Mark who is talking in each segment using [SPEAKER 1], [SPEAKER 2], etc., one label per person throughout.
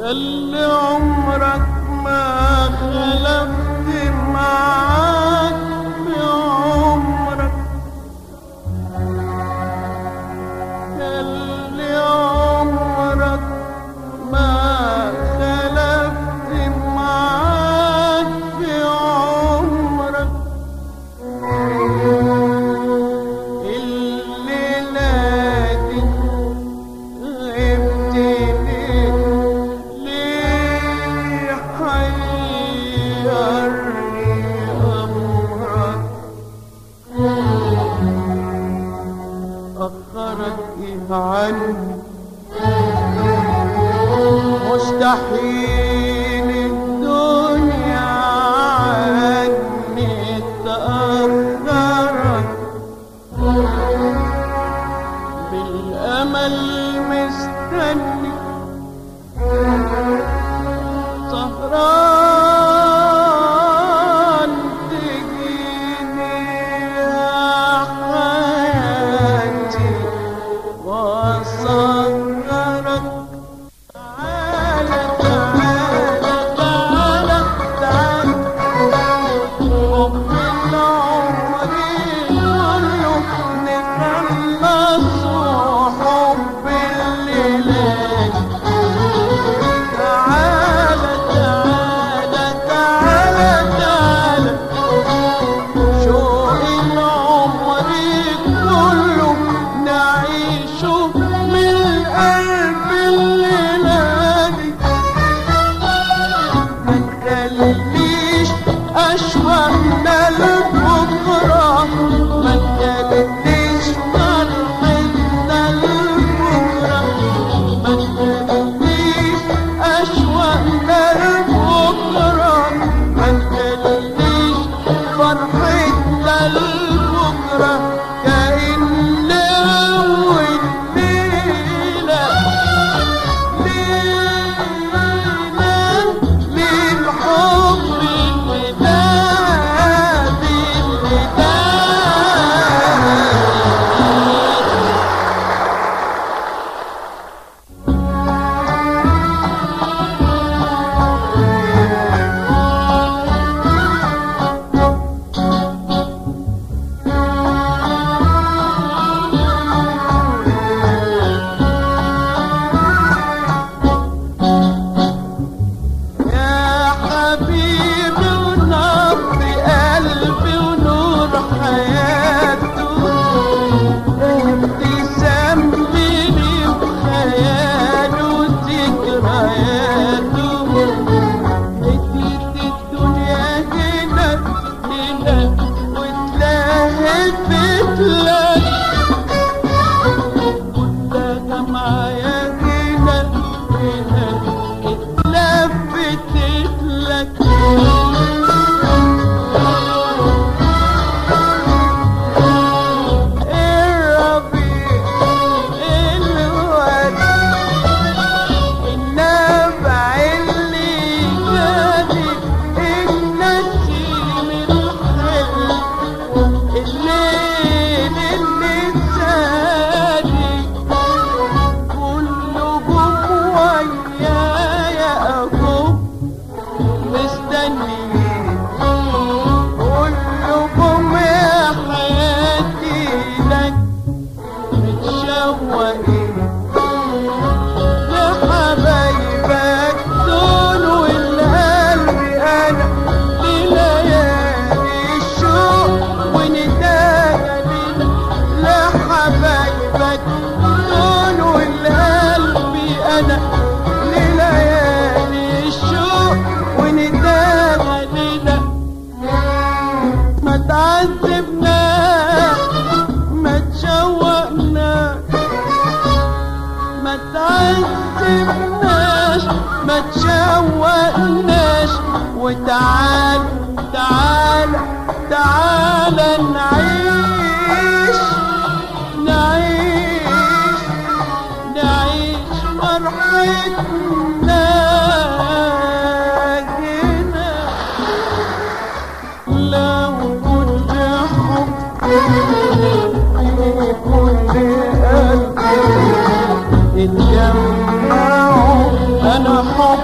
[SPEAKER 1] اللي عمرك ما خلفت معاك في عمرك اللي عمرك ما خلفت معاك في عمرك الليلة دي غبت ليه ليه حيرني أمرك أخرك إيه عني مستحيل الدنيا عني تأخرك بالأمل مستني سهران تجيني يا حياتي وأصغرك تعالى تعالى تعالى تعالى حب العمر كله نخلص حب الليلات تعالى تعالى تعالى تعالى شوق العمر كله نعيشه من قلب الليلة دي ما تخليش أشوقنا لبكرة ما تخليش فرحتنا لبكرة ما تخليش أشوقنا لبكرة ما تخليش فرحتنا لبكرة كأن أول ليلة للحب الوداد الوداد يا حبيبي ونبض قلبي ونور حياته ابتسام لي بخياله وذكرياته اديت الدنيا هنا هنا واتلهت بتلاقي كلها معايا هنا هنا اتلفت لك الربيع الورد النبع اللي جالي النسيم الحلو الليل اللي سالي كله جوايا اهو مستنيين كلكم يا حياتي لك متشوقين لحبايبك دول والقلب انا لليالي الشوق ونداها لنا لحبايبك دول والقلب انا لليالي الشوق ونداها لنا ما تعذبنا ما تشوقنا ما تعذبناش ما تشوقناش وتعال تعال تعال نعيش نعيش نعيش فرحتنا هنا لو كنت حب في كل قلب اتجمعوا انا حب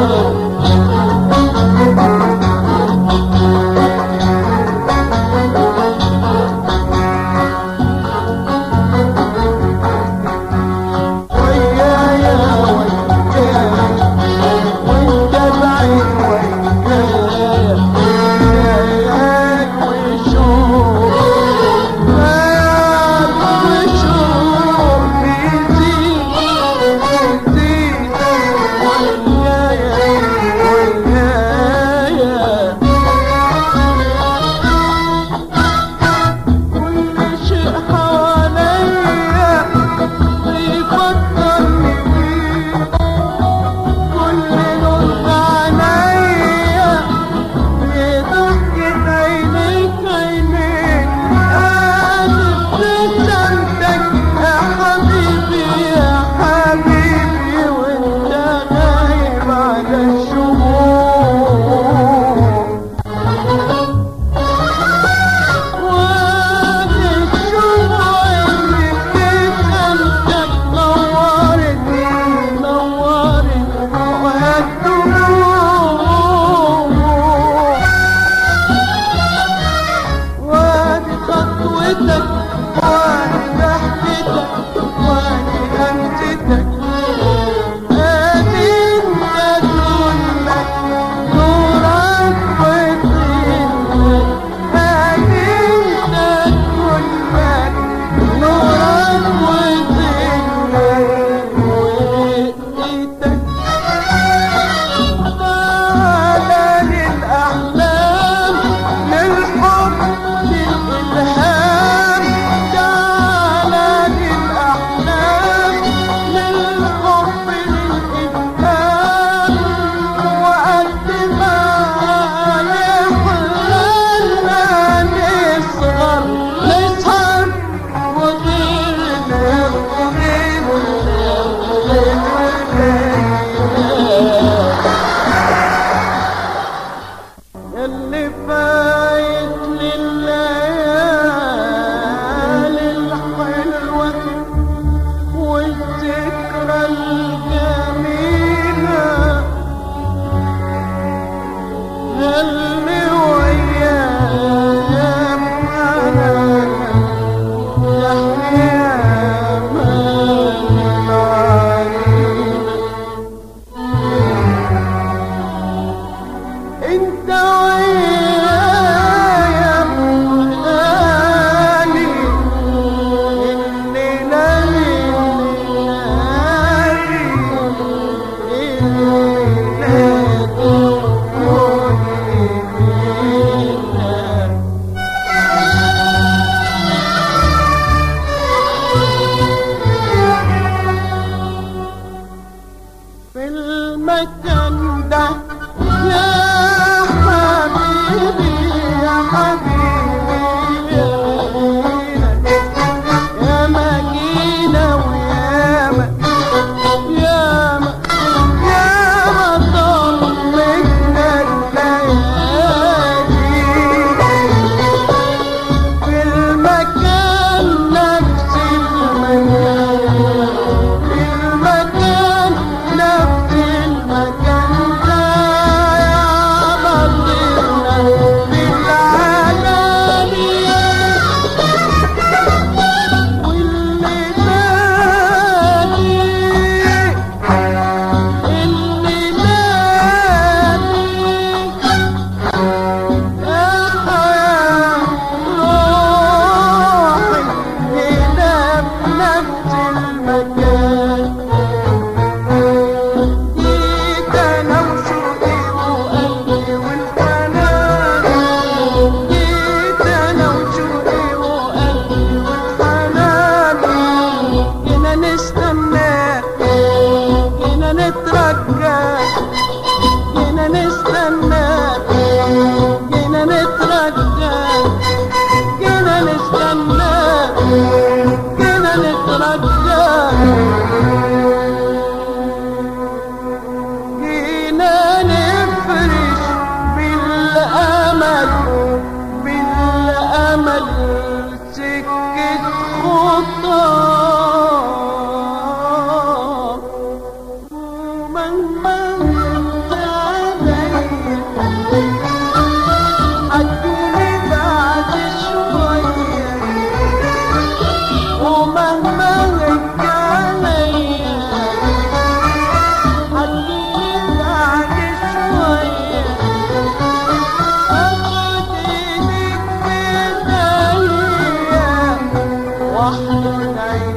[SPEAKER 1] مهما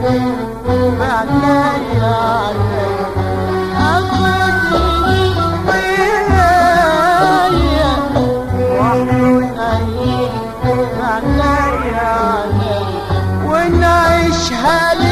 [SPEAKER 1] بعليا أخذني ويايا وحنين بعليا ونعيش هالي